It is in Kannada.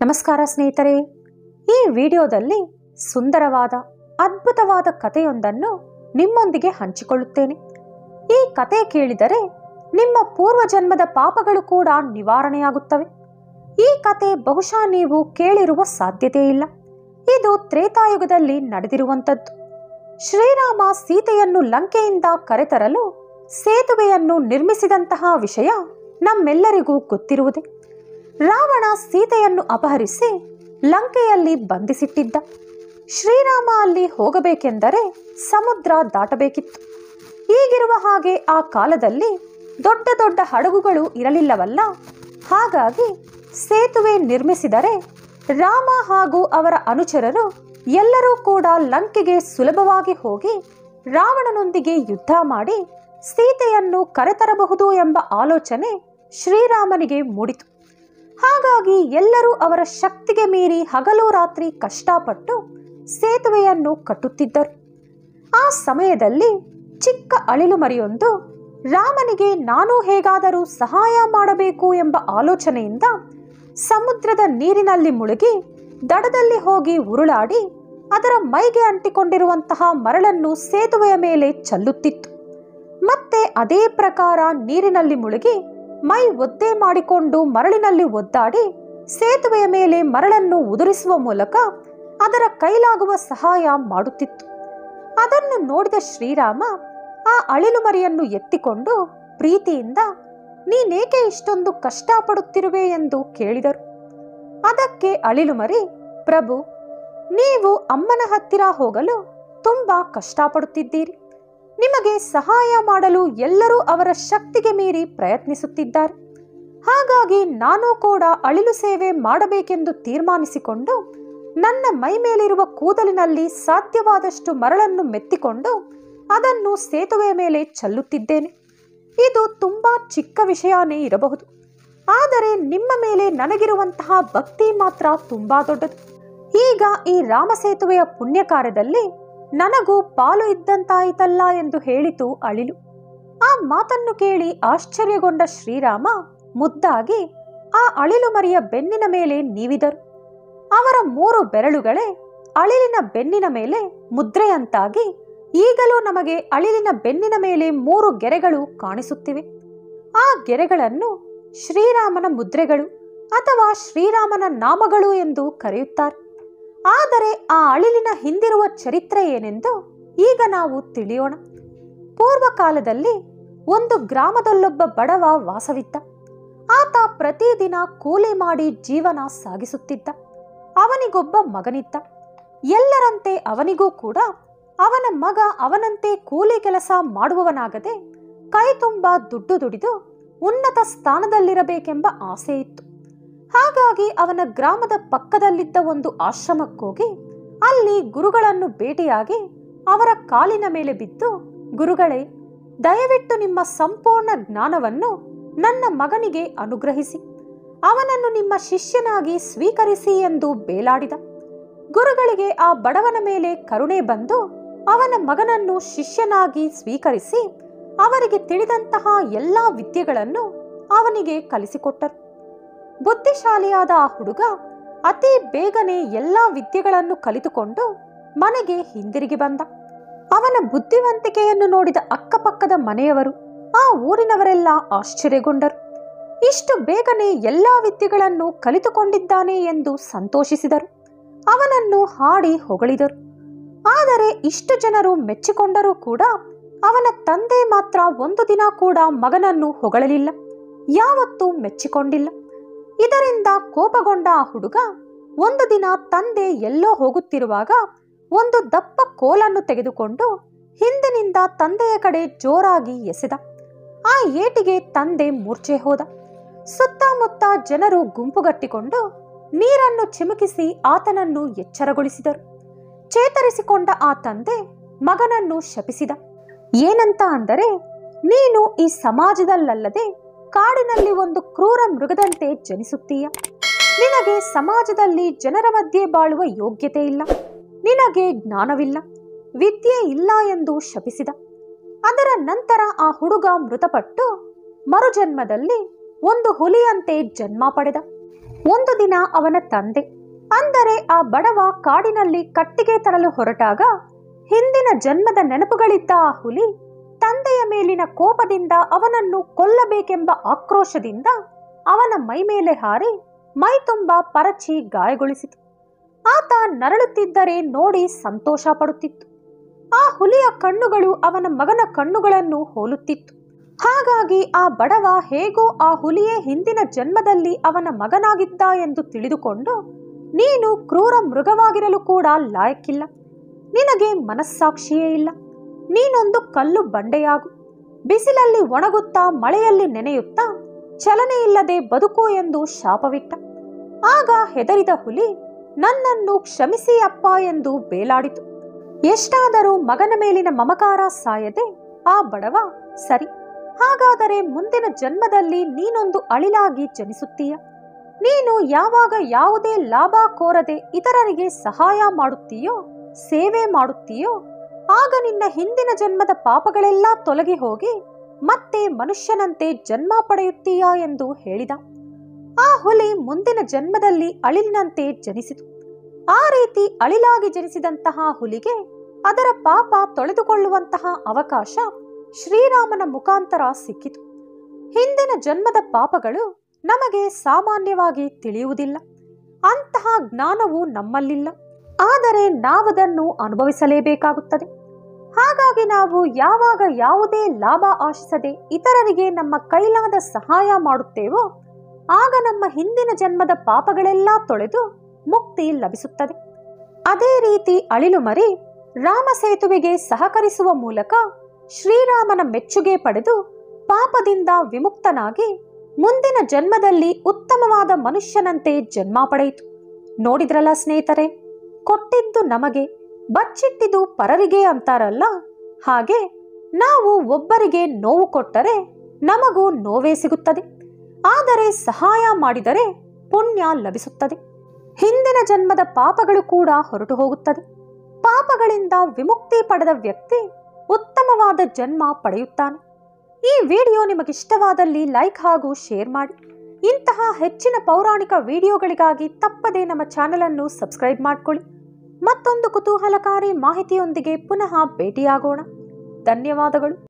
ನಮಸ್ಕಾರ ಸ್ನೇಹಿತರೆ ಈ ವಿಡಿಯೋದಲ್ಲಿ ಸುಂದರವಾದ ಅದ್ಭುತವಾದ ಕಥೆಯೊಂದನ್ನು ನಿಮ್ಮೊಂದಿಗೆ ಹಂಚಿಕೊಳ್ಳುತ್ತೇನೆ ಈ ಕತೆ ಕೇಳಿದರೆ ನಿಮ್ಮ ಪೂರ್ವಜನ್ಮದ ಪಾಪಗಳು ಕೂಡ ನಿವಾರಣೆಯಾಗುತ್ತವೆ ಈ ಕತೆ ಬಹುಶಃ ನೀವು ಕೇಳಿರುವ ಸಾಧ್ಯತೆ ಇಲ್ಲ ಇದು ತ್ರೇತಾಯುಗದಲ್ಲಿ ನಡೆದಿರುವಂಥದ್ದು ಶ್ರೀರಾಮ ಸೀತೆಯನ್ನು ಲಂಕೆಯಿಂದ ಕರೆತರಲು ಸೇತುವೆಯನ್ನು ನಿರ್ಮಿಸಿದಂತಹ ವಿಷಯ ನಮ್ಮೆಲ್ಲರಿಗೂ ಗೊತ್ತಿರುವುದೇ ರಾವಣ ಸೀತೆಯನ್ನು ಅಪಹರಿಸಿ ಲಂಕೆಯಲ್ಲಿ ಬಂಧಿಸಿಟ್ಟಿದ್ದ ಶ್ರೀರಾಮ ಅಲ್ಲಿ ಹೋಗಬೇಕೆಂದರೆ ಸಮುದ್ರ ದಾಟಬೇಕಿತ್ತು ಈಗಿರುವ ಹಾಗೆ ಆ ಕಾಲದಲ್ಲಿ ದೊಡ್ಡ ದೊಡ್ಡ ಹಡಗುಗಳು ಇರಲಿಲ್ಲವಲ್ಲ ಹಾಗಾಗಿ ಸೇತುವೆ ನಿರ್ಮಿಸಿದರೆ ರಾಮ ಹಾಗೂ ಅವರ ಅನುಚರರು ಎಲ್ಲರೂ ಕೂಡ ಲಂಕೆಗೆ ಸುಲಭವಾಗಿ ಹೋಗಿ ರಾವಣನೊಂದಿಗೆ ಯುದ್ಧ ಮಾಡಿ ಸೀತೆಯನ್ನು ಕರೆತರಬಹುದು ಎಂಬ ಆಲೋಚನೆ ಶ್ರೀರಾಮನಿಗೆ ಮೂಡಿತು ಹಾಗಾಗಿ ಎಲ್ಲರೂ ಅವರ ಶಕ್ತಿಗೆ ಮೀರಿ ಹಗಲು ರಾತ್ರಿ ಕಷ್ಟಪಟ್ಟು ಸೇತುವೆಯನ್ನು ಕಟ್ಟುತ್ತಿದ್ದರು ಆ ಸಮಯದಲ್ಲಿ ಚಿಕ್ಕ ಅಳಿಲು ಮರಿಯೊಂದು ರಾಮನಿಗೆ ನಾನು ಹೇಗಾದರೂ ಸಹಾಯ ಮಾಡಬೇಕು ಎಂಬ ಆಲೋಚನೆಯಿಂದ ಸಮುದ್ರದ ನೀರಿನಲ್ಲಿ ಮುಳುಗಿ ದಡದಲ್ಲಿ ಹೋಗಿ ಉರುಳಾಡಿ ಅದರ ಮೈಗೆ ಅಂಟಿಕೊಂಡಿರುವಂತಹ ಮರಳನ್ನು ಸೇತುವೆಯ ಮೇಲೆ ಚೆಲ್ಲುತ್ತಿತ್ತು ಮತ್ತೆ ಅದೇ ಪ್ರಕಾರ ನೀರಿನಲ್ಲಿ ಮುಳುಗಿ ಮೈ ಒದ್ದೆ ಮಾಡಿಕೊಂಡು ಮರಳಿನಲ್ಲಿ ಒದ್ದಾಡಿ ಸೇತುವೆಯ ಮೇಲೆ ಮರಳನ್ನು ಉದುರಿಸುವ ಮೂಲಕ ಅದರ ಕೈಲಾಗುವ ಸಹಾಯ ಮಾಡುತ್ತಿತ್ತು ಅದನ್ನು ನೋಡಿದ ಶ್ರೀರಾಮ ಆ ಅಳಿಲು ಮರಿಯನ್ನು ಎತ್ತಿಕೊಂಡು ಪ್ರೀತಿಯಿಂದ ನೀನೇಕೆ ಇಷ್ಟೊಂದು ಕಷ್ಟಪಡುತ್ತಿರುವೆ ಎಂದು ಕೇಳಿದರು ಅದಕ್ಕೆ ಅಳಿಲು ಮರಿ ಪ್ರಭು ನೀವು ಅಮ್ಮನ ಹತ್ತಿರ ಹೋಗಲು ತುಂಬಾ ಕಷ್ಟಪಡುತ್ತಿದ್ದೀರಿ ನಿಮಗೆ ಸಹಾಯ ಮಾಡಲು ಎಲ್ಲರೂ ಅವರ ಶಕ್ತಿಗೆ ಮೀರಿ ಪ್ರಯತ್ನಿಸುತ್ತಿದ್ದಾರೆ ಹಾಗಾಗಿ ನಾನು ಕೂಡ ಅಳಿಲು ಸೇವೆ ಮಾಡಬೇಕೆಂದು ತೀರ್ಮಾನಿಸಿಕೊಂಡು ನನ್ನ ಮೈ ಮೇಲಿರುವ ಕೂದಲಿನಲ್ಲಿ ಸಾಧ್ಯವಾದಷ್ಟು ಮರಳನ್ನು ಮೆತ್ತಿಕೊಂಡು ಅದನ್ನು ಸೇತುವೆಯ ಮೇಲೆ ಚೆಲ್ಲುತ್ತಿದ್ದೇನೆ ಇದು ತುಂಬಾ ಚಿಕ್ಕ ವಿಷಯನೇ ಇರಬಹುದು ಆದರೆ ನಿಮ್ಮ ಮೇಲೆ ನನಗಿರುವಂತಹ ಭಕ್ತಿ ಮಾತ್ರ ತುಂಬಾ ದೊಡ್ಡದು ಈಗ ಈ ರಾಮ ಸೇತುವೆಯ ಪುಣ್ಯ ಕಾರ್ಯದಲ್ಲಿ ನನಗೂ ಪಾಲು ಇದ್ದಂತಾಯಿತಲ್ಲ ಎಂದು ಹೇಳಿತು ಅಳಿಲು ಆ ಮಾತನ್ನು ಕೇಳಿ ಆಶ್ಚರ್ಯಗೊಂಡ ಶ್ರೀರಾಮ ಮುದ್ದಾಗಿ ಆ ಅಳಿಲು ಮರಿಯ ಬೆನ್ನಿನ ಮೇಲೆ ನೀವಿದರು ಅವರ ಮೂರು ಬೆರಳುಗಳೇ ಅಳಿಲಿನ ಬೆನ್ನಿನ ಮೇಲೆ ಮುದ್ರೆಯಂತಾಗಿ ಈಗಲೂ ನಮಗೆ ಅಳಿಲಿನ ಬೆನ್ನಿನ ಮೇಲೆ ಮೂರು ಗೆರೆಗಳು ಕಾಣಿಸುತ್ತಿವೆ ಆ ಗೆರೆಗಳನ್ನು ಶ್ರೀರಾಮನ ಮುದ್ರೆಗಳು ಅಥವಾ ಶ್ರೀರಾಮನ ನಾಮಗಳು ಎಂದು ಕರೆಯುತ್ತಾರೆ ಆದರೆ ಆ ಅಳಿಲಿನ ಹಿಂದಿರುವ ಚರಿತ್ರೆ ಏನೆಂದು ಈಗ ನಾವು ತಿಳಿಯೋಣ ಪೂರ್ವ ಕಾಲದಲ್ಲಿ ಒಂದು ಗ್ರಾಮದಲ್ಲೊಬ್ಬ ಬಡವ ವಾಸವಿದ್ದ ಆತ ಪ್ರತಿದಿನ ಕೂಲಿ ಮಾಡಿ ಜೀವನ ಸಾಗಿಸುತ್ತಿದ್ದ ಅವನಿಗೊಬ್ಬ ಮಗನಿದ್ದ ಎಲ್ಲರಂತೆ ಅವನಿಗೂ ಕೂಡ ಅವನ ಮಗ ಅವನಂತೆ ಕೂಲಿ ಕೆಲಸ ಮಾಡುವವನಾಗದೆ ಕೈ ತುಂಬ ದುಡ್ಡು ದುಡಿದು ಉನ್ನತ ಸ್ಥಾನದಲ್ಲಿರಬೇಕೆಂಬ ಆಸೆ ಇತ್ತು ಹಾಗಾಗಿ ಅವನ ಗ್ರಾಮದ ಪಕ್ಕದಲ್ಲಿದ್ದ ಒಂದು ಆಶ್ರಮಕ್ಕೋಗಿ ಅಲ್ಲಿ ಗುರುಗಳನ್ನು ಭೇಟಿಯಾಗಿ ಅವರ ಕಾಲಿನ ಮೇಲೆ ಬಿದ್ದು ಗುರುಗಳೇ ದಯವಿಟ್ಟು ನಿಮ್ಮ ಸಂಪೂರ್ಣ ಜ್ಞಾನವನ್ನು ನನ್ನ ಮಗನಿಗೆ ಅನುಗ್ರಹಿಸಿ ಅವನನ್ನು ನಿಮ್ಮ ಶಿಷ್ಯನಾಗಿ ಸ್ವೀಕರಿಸಿ ಎಂದು ಬೇಲಾಡಿದ ಗುರುಗಳಿಗೆ ಆ ಬಡವನ ಮೇಲೆ ಕರುಣೆ ಬಂದು ಅವನ ಮಗನನ್ನು ಶಿಷ್ಯನಾಗಿ ಸ್ವೀಕರಿಸಿ ಅವರಿಗೆ ತಿಳಿದಂತಹ ಎಲ್ಲ ವಿದ್ಯೆಗಳನ್ನು ಅವನಿಗೆ ಕಲಿಸಿಕೊಟ್ಟರು ಬುದ್ಧಿಶಾಲಿಯಾದ ಆ ಹುಡುಗ ಅತಿ ಬೇಗನೆ ಎಲ್ಲ ವಿದ್ಯೆಗಳನ್ನು ಕಲಿತುಕೊಂಡು ಮನೆಗೆ ಹಿಂದಿರುಗಿ ಬಂದ ಅವನ ಬುದ್ಧಿವಂತಿಕೆಯನ್ನು ನೋಡಿದ ಅಕ್ಕಪಕ್ಕದ ಮನೆಯವರು ಆ ಊರಿನವರೆಲ್ಲ ಆಶ್ಚರ್ಯಗೊಂಡರು ಇಷ್ಟು ಬೇಗನೆ ಎಲ್ಲ ವಿದ್ಯೆಗಳನ್ನು ಕಲಿತುಕೊಂಡಿದ್ದಾನೆ ಎಂದು ಸಂತೋಷಿಸಿದರು ಅವನನ್ನು ಹಾಡಿ ಹೊಗಳಿದರು ಆದರೆ ಇಷ್ಟು ಜನರು ಮೆಚ್ಚಿಕೊಂಡರೂ ಕೂಡ ಅವನ ತಂದೆ ಮಾತ್ರ ಒಂದು ದಿನ ಕೂಡ ಮಗನನ್ನು ಹೊಗಳಲಿಲ್ಲ ಯಾವತ್ತೂ ಮೆಚ್ಚಿಕೊಂಡಿಲ್ಲ ಇದರಿಂದ ಕೋಪಗೊಂಡ ಆ ಹುಡುಗ ಒಂದು ದಿನ ತಂದೆ ಎಲ್ಲೋ ಹೋಗುತ್ತಿರುವಾಗ ಒಂದು ದಪ್ಪ ಕೋಲನ್ನು ತೆಗೆದುಕೊಂಡು ಹಿಂದಿನಿಂದ ತಂದೆಯ ಕಡೆ ಜೋರಾಗಿ ಎಸೆದ ಆ ಏಟಿಗೆ ತಂದೆ ಮೂರ್ಛೆ ಹೋದ ಸುತ್ತಮುತ್ತ ಜನರು ಗುಂಪುಗಟ್ಟಿಕೊಂಡು ನೀರನ್ನು ಚಿಮುಕಿಸಿ ಆತನನ್ನು ಎಚ್ಚರಗೊಳಿಸಿದರು ಚೇತರಿಸಿಕೊಂಡ ಆ ತಂದೆ ಮಗನನ್ನು ಶಪಿಸಿದ ಏನಂತ ಅಂದರೆ ನೀನು ಈ ಸಮಾಜದಲ್ಲಲ್ಲದೆ ಕಾಡಿನಲ್ಲಿ ಒಂದು ಕ್ರೂರ ಮೃಗದಂತೆ ಜನಿಸುತ್ತೀಯ ನಿನಗೆ ಸಮಾಜದಲ್ಲಿ ಜನರ ಮಧ್ಯೆ ಬಾಳುವ ಯೋಗ್ಯತೆ ಇಲ್ಲ ನಿನಗೆ ಜ್ಞಾನವಿಲ್ಲ ವಿದ್ಯೆ ಇಲ್ಲ ಎಂದು ಶಪಿಸಿದ ಅದರ ನಂತರ ಆ ಹುಡುಗ ಮೃತಪಟ್ಟು ಮರುಜನ್ಮದಲ್ಲಿ ಒಂದು ಹುಲಿಯಂತೆ ಜನ್ಮ ಪಡೆದ ಒಂದು ದಿನ ಅವನ ತಂದೆ ಅಂದರೆ ಆ ಬಡವ ಕಾಡಿನಲ್ಲಿ ಕಟ್ಟಿಗೆ ತರಲು ಹೊರಟಾಗ ಹಿಂದಿನ ಜನ್ಮದ ನೆನಪುಗಳಿದ್ದ ಆ ಹುಲಿ ತಂದೆಯ ಮೇಲಿನ ಕೋಪದಿಂದ ಅವನನ್ನು ಕೊಲ್ಲಬೇಕೆಂಬ ಆಕ್ರೋಶದಿಂದ ಅವನ ಮೈ ಮೇಲೆ ಹಾರಿ ಮೈ ತುಂಬ ಪರಚಿ ಗಾಯಗೊಳಿಸಿತು ಆತ ನರಳುತ್ತಿದ್ದರೆ ನೋಡಿ ಸಂತೋಷ ಪಡುತ್ತಿತ್ತು ಆ ಹುಲಿಯ ಕಣ್ಣುಗಳು ಅವನ ಮಗನ ಕಣ್ಣುಗಳನ್ನು ಹೋಲುತ್ತಿತ್ತು ಹಾಗಾಗಿ ಆ ಬಡವ ಹೇಗೋ ಆ ಹುಲಿಯೇ ಹಿಂದಿನ ಜನ್ಮದಲ್ಲಿ ಅವನ ಮಗನಾಗಿದ್ದ ಎಂದು ತಿಳಿದುಕೊಂಡು ನೀನು ಕ್ರೂರ ಮೃಗವಾಗಿರಲು ಕೂಡ ಲಾಯಕ್ಕಿಲ್ಲ ನಿನಗೆ ಮನಸ್ಸಾಕ್ಷಿಯೇ ಇಲ್ಲ ನೀನೊಂದು ಕಲ್ಲು ಬಂಡೆಯಾಗು ಬಿಸಿಲಲ್ಲಿ ಒಣಗುತ್ತಾ ಮಳೆಯಲ್ಲಿ ನೆನೆಯುತ್ತಾ ಚಲನೆ ಇಲ್ಲದೆ ಬದುಕು ಎಂದು ಶಾಪವಿಟ್ಟ ಆಗ ಹೆದರಿದ ಹುಲಿ ನನ್ನನ್ನು ಕ್ಷಮಿಸಿ ಅಪ್ಪ ಎಂದು ಬೇಲಾಡಿತು ಎಷ್ಟಾದರೂ ಮಗನ ಮೇಲಿನ ಮಮಕಾರ ಸಾಯದೆ ಆ ಬಡವ ಸರಿ ಹಾಗಾದರೆ ಮುಂದಿನ ಜನ್ಮದಲ್ಲಿ ನೀನೊಂದು ಅಳಿಲಾಗಿ ಜನಿಸುತ್ತೀಯ ನೀನು ಯಾವಾಗ ಯಾವುದೇ ಲಾಭ ಕೋರದೆ ಇತರರಿಗೆ ಸಹಾಯ ಮಾಡುತ್ತೀಯೋ ಸೇವೆ ಮಾಡುತ್ತೀಯೋ ಆಗ ನಿನ್ನ ಹಿಂದಿನ ಜನ್ಮದ ಪಾಪಗಳೆಲ್ಲ ತೊಲಗಿ ಹೋಗಿ ಮತ್ತೆ ಮನುಷ್ಯನಂತೆ ಜನ್ಮ ಪಡೆಯುತ್ತೀಯಾ ಎಂದು ಹೇಳಿದ ಆ ಹುಲಿ ಮುಂದಿನ ಜನ್ಮದಲ್ಲಿ ಅಳಿಲಿನಂತೆ ಜನಿಸಿತು ಆ ರೀತಿ ಅಳಿಲಾಗಿ ಜನಿಸಿದಂತಹ ಹುಲಿಗೆ ಅದರ ಪಾಪ ತೊಳೆದುಕೊಳ್ಳುವಂತಹ ಅವಕಾಶ ಶ್ರೀರಾಮನ ಮುಖಾಂತರ ಸಿಕ್ಕಿತು ಹಿಂದಿನ ಜನ್ಮದ ಪಾಪಗಳು ನಮಗೆ ಸಾಮಾನ್ಯವಾಗಿ ತಿಳಿಯುವುದಿಲ್ಲ ಅಂತಹ ಜ್ಞಾನವು ನಮ್ಮಲ್ಲಿಲ್ಲ ಆದರೆ ನಾವದನ್ನು ಅನುಭವಿಸಲೇಬೇಕಾಗುತ್ತದೆ ಹಾಗಾಗಿ ನಾವು ಯಾವಾಗ ಯಾವುದೇ ಲಾಭ ಆಶಿಸದೆ ಇತರರಿಗೆ ನಮ್ಮ ಕೈಲಾದ ಸಹಾಯ ಮಾಡುತ್ತೇವೋ ಆಗ ನಮ್ಮ ಹಿಂದಿನ ಜನ್ಮದ ಪಾಪಗಳೆಲ್ಲ ತೊಳೆದು ಮುಕ್ತಿ ಲಭಿಸುತ್ತದೆ ಅದೇ ರೀತಿ ಅಳಿಲು ಮರಿ ರಾಮ ಸೇತುವೆಗೆ ಸಹಕರಿಸುವ ಮೂಲಕ ಶ್ರೀರಾಮನ ಮೆಚ್ಚುಗೆ ಪಡೆದು ಪಾಪದಿಂದ ವಿಮುಕ್ತನಾಗಿ ಮುಂದಿನ ಜನ್ಮದಲ್ಲಿ ಉತ್ತಮವಾದ ಮನುಷ್ಯನಂತೆ ಜನ್ಮ ಪಡೆಯಿತು ನೋಡಿದ್ರಲ್ಲ ಸ್ನೇಹಿತರೆ ಕೊಟ್ಟಿದ್ದು ನಮಗೆ ಬಚ್ಚಿಟ್ಟಿದ್ದು ಪರರಿಗೆ ಅಂತಾರಲ್ಲ ಹಾಗೆ ನಾವು ಒಬ್ಬರಿಗೆ ನೋವು ಕೊಟ್ಟರೆ ನಮಗೂ ನೋವೇ ಸಿಗುತ್ತದೆ ಆದರೆ ಸಹಾಯ ಮಾಡಿದರೆ ಪುಣ್ಯ ಲಭಿಸುತ್ತದೆ ಹಿಂದಿನ ಜನ್ಮದ ಪಾಪಗಳು ಕೂಡ ಹೊರಟು ಹೋಗುತ್ತದೆ ಪಾಪಗಳಿಂದ ವಿಮುಕ್ತಿ ಪಡೆದ ವ್ಯಕ್ತಿ ಉತ್ತಮವಾದ ಜನ್ಮ ಪಡೆಯುತ್ತಾನೆ ಈ ವಿಡಿಯೋ ನಿಮಗಿಷ್ಟವಾದಲ್ಲಿ ಲೈಕ್ ಹಾಗೂ ಶೇರ್ ಮಾಡಿ ಇಂತಹ ಹೆಚ್ಚಿನ ಪೌರಾಣಿಕ ವಿಡಿಯೋಗಳಿಗಾಗಿ ತಪ್ಪದೇ ನಮ್ಮ ಚಾನೆಲ್ ಅನ್ನು ಸಬ್ಸ್ಕ್ರೈಬ್ ಮಾಡಿಕೊಳ್ಳಿ ಮತ್ತೊಂದು ಕುತೂಹಲಕಾರಿ ಮಾಹಿತಿಯೊಂದಿಗೆ ಪುನಃ ಭೇಟಿಯಾಗೋಣ ಧನ್ಯವಾದಗಳು